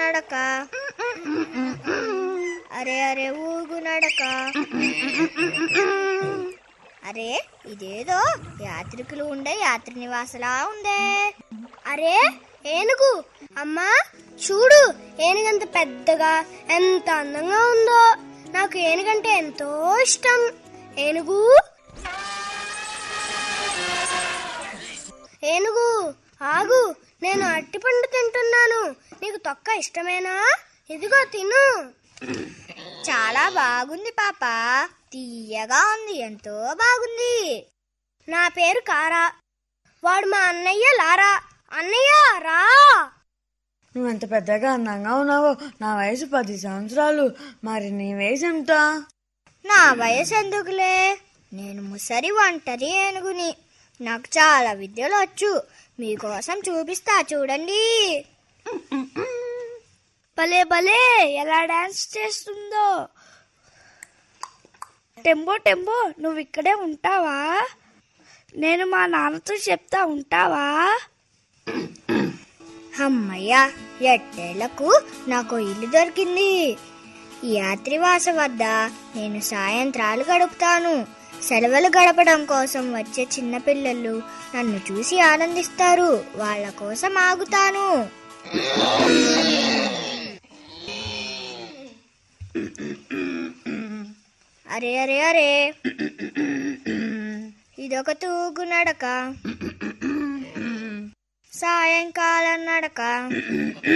నడక అరే అరే ఊగు నడక అరే ఇదేదో యాత్రికులు ఉండే యాత్రి నివాసలా ఉందే అరే ఏనుగు అమ్మా చూడు ఏనుగంత పెద్దగా ఎంత అందంగా ఉందో నాకు ఏనుగంటే ఎంతో ఇష్టం ఏనుగు ఏనుగు ఆగు నేను అట్టిపండు తింటున్నాను నీకు తొక్క ఇష్టమేనా ఇదిగో తిను చాలా బాగుంది పాప తీయగా ఉంది ఎంతో బాగుంది నా పేరు కారా వాడు మా అన్నయ్య లారా అన్నయ్య రా నువ్వు ఎంత పెద్దగా అందంగా ఉన్నావో నా వయసు పది సంవత్సరాలు మరి నీ వయసు ఎంత నా వయసు ఎందుకులే నేను ముసరి ఒంటరి ఏనుగుని నాకు చాలా విద్యలు వచ్చు మీకోసం చూపిస్తా చూడండి భలే భలే ఎలా డాన్స్ చేస్తుందో టెంబో టెంబో నువ్వు ఇక్కడే ఉంటావా నేను మా నాన్నతో చెప్తా ఉంటావా అమ్మయ్యా ఎట్టేళ్లకు నాకు ఇల్లు దొరికింది ఈ యాత్రివాస వద్ద నేను సాయంత్రాలు గడుపుతాను సెలవులు గడపడం కోసం వచ్చే చిన్నపిల్లలు నన్ను చూసి ఆనందిస్తారు వాళ్ళ కోసం ఆగుతాను అరే అరే అరే ఇదొక తూగు నడక సాయంకాలం నడక